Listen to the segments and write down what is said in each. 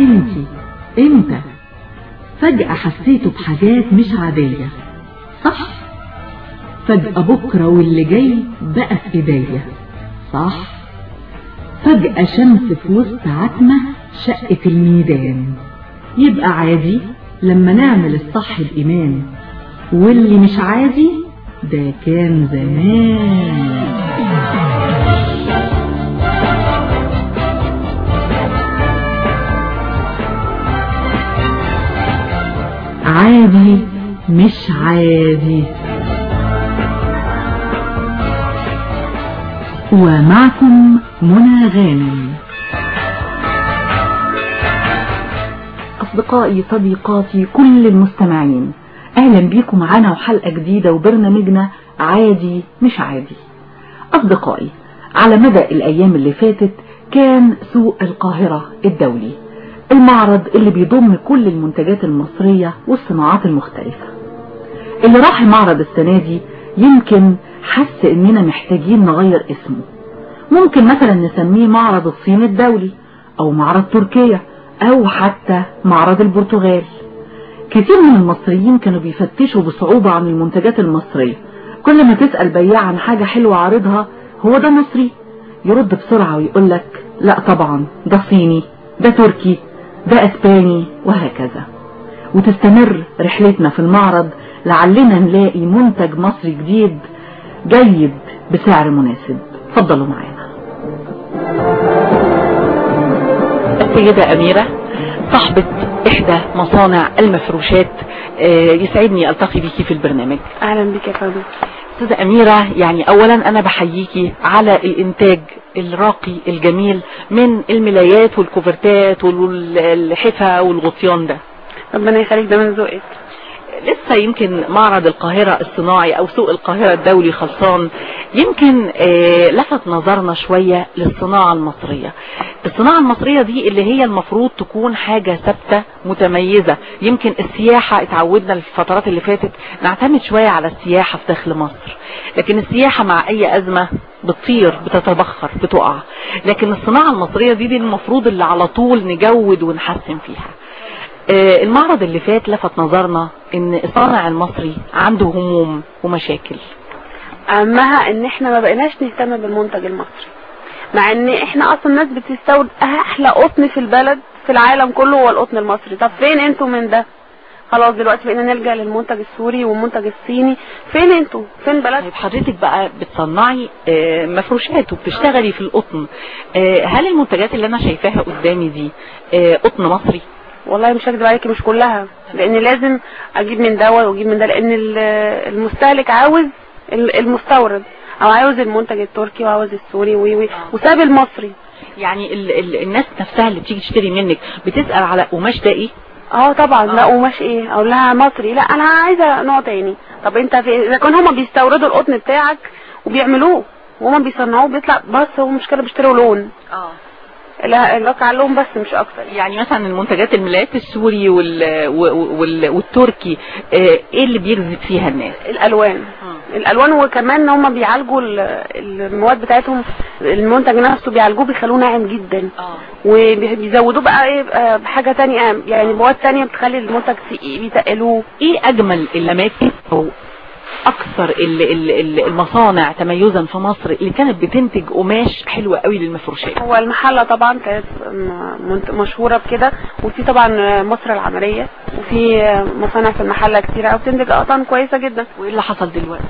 انتي امتى فجأة حسيته بحاجات مش عادية صح فجأة بكرة واللي جاي بقى في ايديا صح فجأة شمس في وسط عتمة شقت الميدان يبقى عادي لما نعمل الصح بإيمان واللي مش عادي ده كان زمان عادي مش عادي ومعكم منى غانم أصدقائي صديقاتي كل المستمعين أهلا بيكم معانا وحلقة جديدة وبرنامجنا عادي مش عادي أصدقائي على مدى الأيام اللي فاتت كان سوق القاهرة الدولي المعرض اللي بيضم كل المنتجات المصرية والصناعات المختلفة اللي راح المعرض السنة دي يمكن حس اننا محتاجين نغير اسمه ممكن مثلا نسميه معرض الصين الدولي او معرض تركيا او حتى معرض البرتغال كتير من المصريين كانوا بيفتشوا بصعوبة عن المنتجات المصرية كل ما تسأل بياع عن حاجة حلوة عارضها هو ده مصري يرد بسرعة ويقولك لا طبعا ده صيني ده تركي ده اسباني وهكذا وتستمر رحلتنا في المعرض لعلنا نلاقي منتج مصري جديد جيد بسعر مناسب اتفضلوا معانا السيدة أميرة صاحبة إحدى مصانع المفروشات يسعدني ألتقي بيكي في البرنامج اهلا بك يا فندم أستاذة أميرة يعني أولا أنا بحييكي على الإنتاج الراقي الجميل من الملايات والكوفرتات والحفا والغطيان ده ربنا يخليك ده من ذوقك لسه يمكن معرض القاهرة الصناعي او سوق القاهرة الدولي خلصان يمكن آه لفت نظرنا شوية للصناعة المصرية الصناعة المصرية دي اللي هي المفروض تكون حاجة ثابتة متميزة يمكن السياحة اتعودنا الفترات اللي فاتت نعتمد شوية على السياحة في داخل مصر لكن السياحة مع اي ازمة بتطير بتتبخر بتقع لكن الصناعة المصرية دي دي المفروض اللي على طول نجود ونحسن فيها المعرض اللي فات لفت نظرنا ان الصانع المصري عنده هموم ومشاكل اهمها ان احنا ما بقيناش نهتم بالمنتج المصري مع ان احنا اصلا الناس بتستورد احلى قطن في البلد في العالم كله هو القطن المصري طب فين انتوا من ده خلاص دلوقتي بقينا نلجا للمنتج السوري والمنتج الصيني فين انتوا فين بلد طيب حضرتك بقى بتصنعي مفروشات وبتشتغلي في القطن هل المنتجات اللي انا شايفاها قدامي دي قطن مصري والله مش هكدب عليكي مش كلها لان لازم اجيب من ده واجيب من ده لان المستهلك عاوز المستورد او عاوز المنتج التركي وعاوز السوري وي وساب المصري يعني ال ال الناس نفسها اللي بتيجي تشتري منك بتسأل على قماش ده ايه اه طبعا لا قماش ايه اقول لها مصري لا انا عايزه نوع تاني طب انت في اذا كان هما بيستوردوا القطن بتاعك وبيعملوه وهما بيصنعوه بيطلع بس هو مشكله بيشتروا لون اه لا الواقع على اللون بس مش اكتر يعني مثلا المنتجات الملايات السوري وال... وال... والتركي ايه اللي بيجذب فيها الناس الالوان م. الالوان وكمان هم بيعالجوا المواد بتاعتهم المنتج نفسه بيعالجوه بيخلوه ناعم جدا اه وبيزودوه بقى ايه بحاجه تانية يعني مواد تانية بتخلي المنتج بيتقلوه ايه اجمل الاماكن او اكثر المصانع تميزا في مصر اللي كانت بتنتج قماش حلوة قوي للمفروشات هو المحلة طبعا كانت مشهورة بكده وفي طبعا مصر العملية وفي مصانع في المحلة كتيرة او بتنتج اقطان كويسة جدا وايه اللي حصل دلوقتي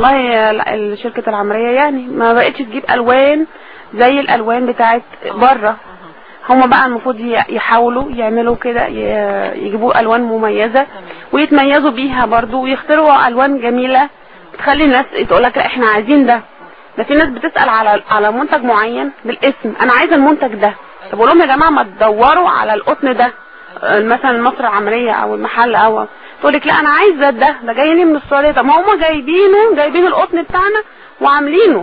والله شركة العملية يعني ما بقتش تجيب الوان زي الالوان بتاعت بره هما بقى المفروض يحاولوا يعملوا كده يجيبوا الوان مميزة ويتميزوا بيها برضو ويختاروا الوان جميلة تخلي الناس تقول لك لا احنا عايزين ده ده في ناس بتسأل على على منتج معين بالاسم انا عايزه المنتج ده طب اقول لهم يا جماعه ما تدوروا على القطن ده مثلا مصر العمليه او المحل او تقول لك لا انا عايزه ده ده جاي لي من السعوديه طب ما هم جايبينه جايبين القطن بتاعنا وعاملينه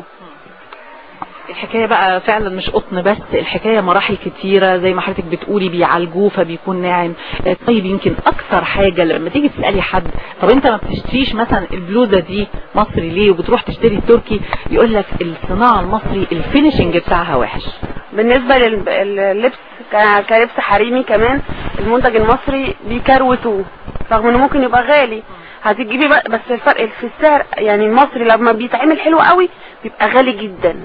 الحكاية بقى فعلا مش قطن بس الحكاية مراحل كتيرة زي ما حضرتك بتقولي بيعالجوه فبيكون ناعم طيب يمكن اكثر حاجة لما تيجي تسألي حد طب انت ما بتشتريش مثلا البلوزة دي مصري ليه وبتروح تشتري التركي يقول لك الصناعة المصري الفينيشنج بتاعها وحش بالنسبة لللبس ك- كلبس حريمي كمان المنتج المصري بيكروتوه رغم انه ممكن يبقى غالي هتجيبي بقى- بس الفرق في السعر يعني المصري لما بيتعمل حلو قوي بيبقى غالي جدا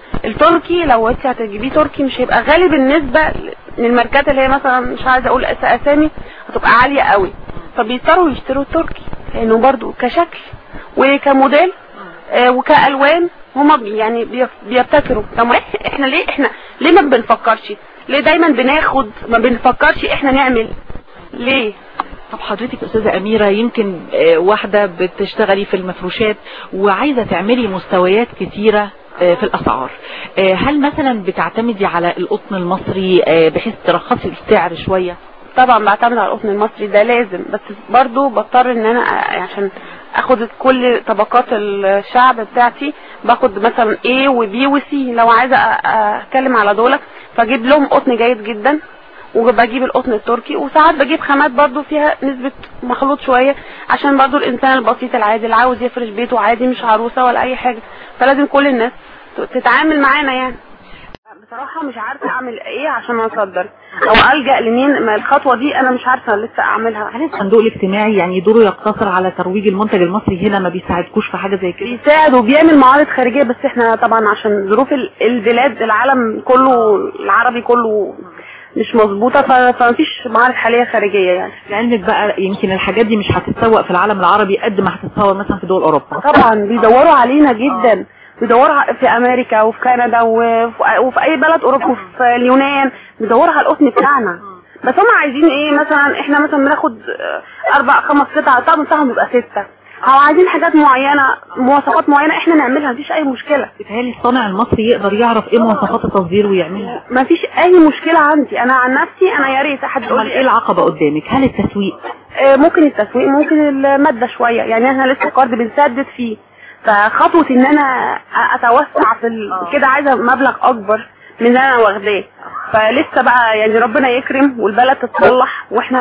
التركي لو انت هتجيبيه تركي مش هيبقى غالي بالنسبه للماركات اللي هي مثلا مش عايزه اقول أس- اسامي هتبقى عاليه قوي فبيضطروا يشتروا التركي لانه برضو كشكل وكموديل آه، وكالوان هما بي- يعني بيف- بيبتكروا طب ما إح- احنا ليه احنا ليه ما بنفكرش ليه دايما بناخد ما بنفكرش احنا نعمل ليه طب حضرتك استاذة اميرة يمكن آه، واحدة بتشتغلي في المفروشات وعايزة تعملي مستويات كتيرة آه، في الاسعار آه، هل مثلا بتعتمدي على القطن المصري آه، بحيث ترخصي السعر شوية طبعا بعتمد على القطن المصري ده لازم بس برضو بضطر ان انا أ- عشان اخد كل طبقات الشعب بتاعتي باخد مثلا A و B و C لو عايزه أ- أ- اتكلم على دول فاجيب لهم قطن جيد جدا وبجيب القطن التركي وساعات بجيب خامات برضو فيها نسبة مخلوط شوية عشان برضو الانسان البسيط العادي اللي عاوز يفرش بيته عادي مش عروسة ولا اي حاجة فلازم كل الناس ت- تتعامل معانا يعني بصراحة مش عارفة اعمل ايه عشان اصدر او الجأ لمين ما الخطوة دي انا مش عارفة لسه اعملها هل الصندوق الاجتماعي يعني دوره يقتصر على ترويج المنتج المصري هنا ما بيساعدكوش في حاجة زي كده بيساعد وبيعمل معارض خارجية بس احنا طبعا عشان ظروف ال- البلاد العالم كله العربي كله مش مظبوطة ف- فمفيش معارض حالية خارجية يعني لعلمك بقى يمكن الحاجات دي مش هتتسوق في العالم العربي قد ما هتتسوق مثلا في دول اوروبا طبعا بيدوروا علينا جدا بيدوروا ع- في امريكا وفي كندا وفي, وفي اي بلد اوروبا وفي اليونان بيدوروا على القطن بتاعنا بس هم عايزين ايه مثلا احنا مثلا بناخد آه، اربع خمس قطع الطقم بتاعهم بيبقى ستة او عايزين حاجات معينة مواصفات معينة احنا نعملها مفيش اي مشكلة بيتهيألي الصانع المصري يقدر يعرف ايه مواصفات التصدير ويعملها مفيش اي مشكلة عندي انا عن نفسي انا يا ريت حد يقول امال ايه لي العقبة قدامك هل التسويق آه، ممكن التسويق ممكن المادة شوية يعني احنا لسه القرض بنسدد فيه فخطوة ان انا أ- اتوسع في ال... كده عايزة مبلغ اكبر من اللي انا واخداه فلسه بقى يعني ربنا يكرم والبلد تتصلح واحنا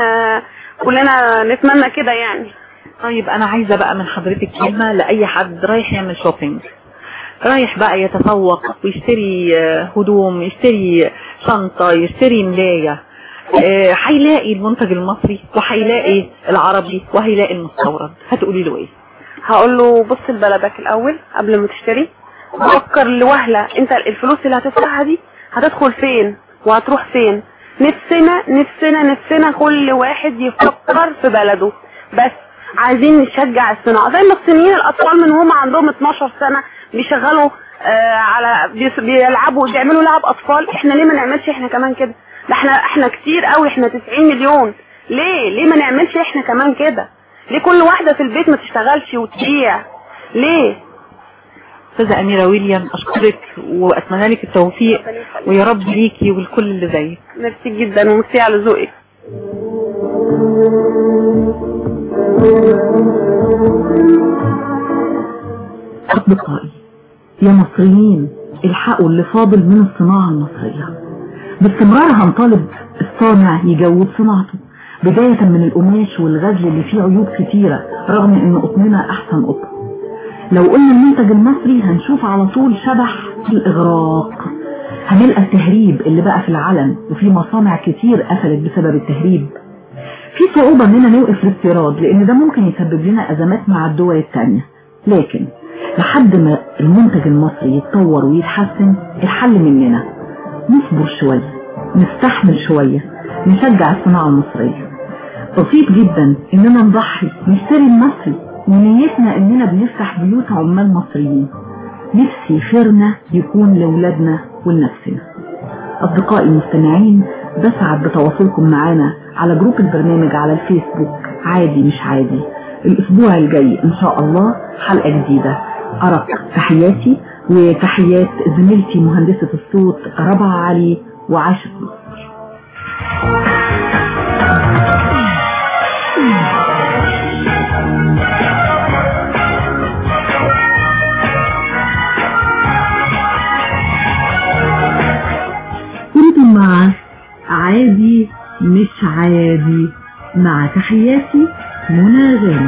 كلنا نتمنى كده يعني طيب انا عايزة بقى من حضرتك كلمة لأي حد رايح يعمل شوبينج رايح بقى يتسوق ويشتري آه، هدوم يشتري شنطة يشتري ملاية آه، هيلاقي المنتج المصري وهيلاقي العربي وهيلاقي المستورد هتقولي له ايه هقول له بص لبلدك الاول قبل ما تشتري فكر لوهلة انت الفلوس اللي هتدفعها دي هتدخل فين وهتروح فين نفسنا نفسنا نفسنا كل واحد يفكر في بلده بس عايزين نشجع الصناعة زي ما الصينيين الاطفال من هم عندهم 12 سنة بيشغلوا آه على بيس- بيلعبوا بيعملوا لعب اطفال احنا ليه ما نعملش احنا كمان كده ده احنا احنا كتير قوي احنا 90 مليون ليه ليه ما نعملش احنا كمان كده ليه كل واحدة في البيت ما تشتغلش وتبيع ليه استاذة اميرة ويليام اشكرك واتمنى لك التوفيق ويا رب ليكي ولكل اللي زيك ميرسي جدا وميرسي على ذوقك أصدقائي يا مصريين الحقوا اللي فاضل من الصناعة المصرية باستمرار هنطالب الصانع يجود صناعته بداية من القماش والغزل اللي فيه عيوب كتيرة رغم ان قطننا احسن قطن لو قلنا المنتج المصري هنشوف على طول شبح الإغراق هنلقى التهريب اللي بقى في العلن وفي مصانع كتير قفلت بسبب التهريب في صعوبة اننا نوقف الاستيراد لان ده ممكن يسبب لنا ازمات مع الدول التانية لكن لحد ما المنتج المصري يتطور ويتحسن الحل مننا نصبر شوية نستحمل شوية نشجع الصناعة المصرية بسيط جدا اننا نضحي نشتري المصري ونيتنا اننا بنفتح بيوت عمال مصريين نفسي خيرنا يكون لولادنا ولنفسنا أصدقائي المستمعين بسعد بتواصلكم معنا على جروب البرنامج على الفيسبوك عادي مش عادي الأسبوع الجاي إن شاء الله حلقة جديدة أرق تحياتي وتحيات زميلتي مهندسة الصوت ربع علي وعاشق مصر كنتم مع عادي مش عادي مع تحياتي منى غانم